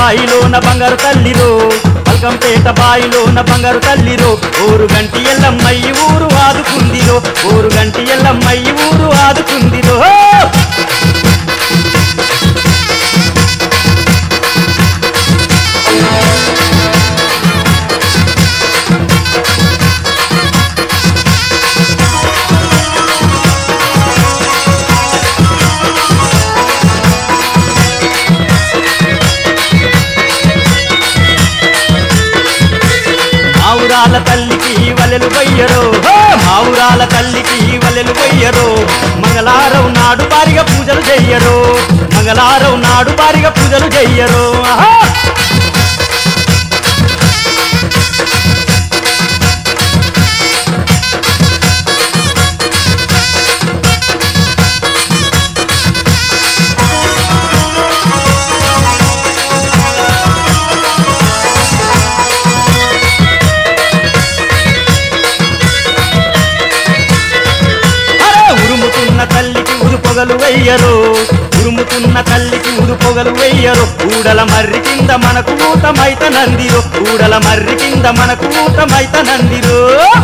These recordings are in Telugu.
బాయిలోన బంగారు తల్లిరో పల్కంపేట బాయిలోన బంగారు తల్లిరో ఊరు గంటి ఎల్లమ్మయ్యి ఊరు ఆదుకుందిరో ఊరు గంటి ఎల్లమ్మయ్యి ఊరు ఆదుకుందిరో మావురాల తల్లికి వలెలు వయ్యరో హో! మావురాల తల్లికి వలెలు వయ్యరో మంగళారం నాడు పారిగా పూజలు చెయ్యరో మంగళారం నాడు పారిగా పూజలు చెయ్యరో ఆహా! అరే ఉరుముతున్న తల్లికి ఉరు పొగలు వెయ్యరు ఉరుముతున్న తల్లికి ఉరు పొగలు వెయ్యరు ఊడల మర్రి కింద మనకు ఊతమైత నందిరో ఊడల మర్రి కింద మనకు ఊతమైత నందిరో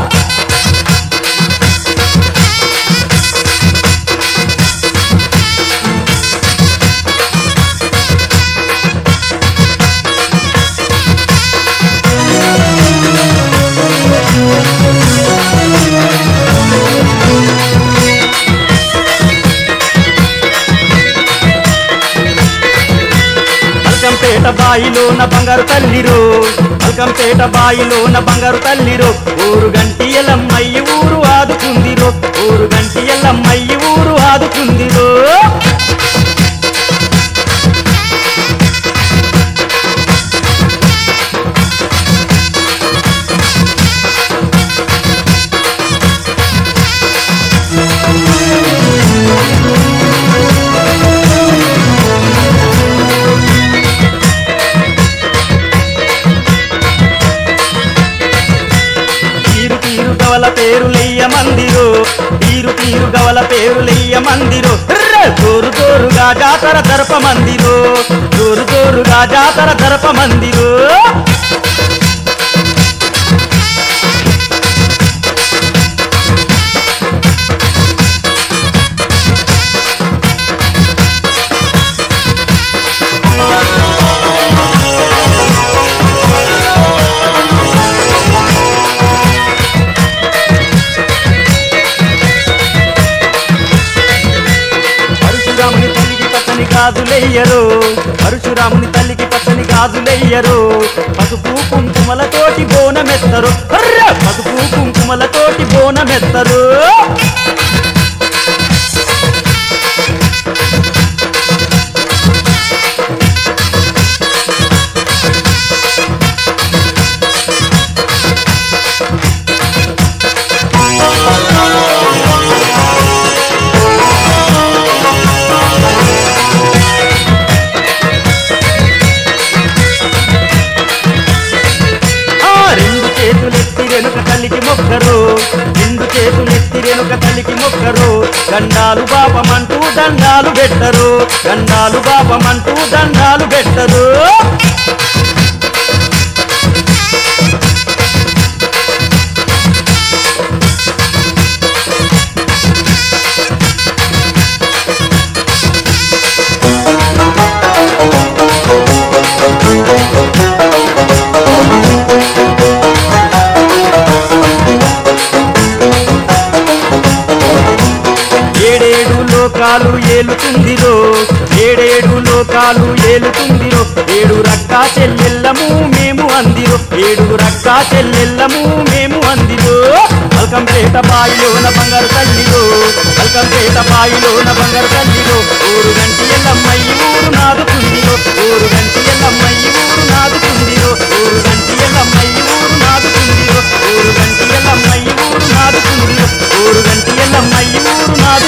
పల్కంపేట బాయిలోన బంగారు తల్లిరో పల్కంపేట బాయిలోన బంగారు తల్లిరో ఊరు గంటి ఎల్లమ్మయ్యి ఊరు ఆదుకుందిరో ఊరు గంటి ఎల్లమ్మయ్యి ఊరు ఆదుకుందిరో తీరు తీరు గవల పేరులెయ్య మందిరు తీరు తీరు గవల పేరులెయ్య మందిరు ర్ర! జోరు జోరుగా జాతర దర్ప మందిరు జోరు జోరుగా జాతర దర్ప మందిరు పరశురాముని తల్లికి పచ్చని గాజులెయ్యరు పరశురాముని తల్లికి పచ్చని గాజులెయ్యరు పసుపు కుంకుమలతోటి బోనమెత్తరు అర్ర! పసుపు కుంకుమలతోటి బోనమెత్తరు ఆ రెండు చేతులెత్తి వెనుక తల్లికి మొక్కరు రెండు చేతులెత్తి వెనుక తల్లికి మొక్కరు దండాలు బాపమంటూ దండాలు పెట్టరు దండాలు బాపమంటూ దండాలు పెట్టరు ఏడేడు లోకాలు ఏలుతుందిరో ఏడేడు లోకాలు ఏలుతుందిరో ఏడు రక్కా చెల్లెల్లము మేము అందిరో ఏడు రక్కా చెల్లెల్లము మేము అందిరో పల్కంపేట బాయిలోన బంగారు తల్లిరో పల్కంపేట బాయిలోన బంగారు తల్లిరో ఊరు గంటి ఎల్లమ్మయ్యి ఊరు నాదుకుందిరో ఊరు గంటి ఎల్లమ్మయ్యి ఊరు నాదుకుందిరో ఊరు గంటి ఎల్లమ్మయ్యి ఊరు నాదుకుందిరో ఊరు గంటి ఎల్లమ్మయ్యి ఊరు నాదుకుందిరో ఊరు గంటి ఎల్లమ్మయ్యి ఊరు నాదు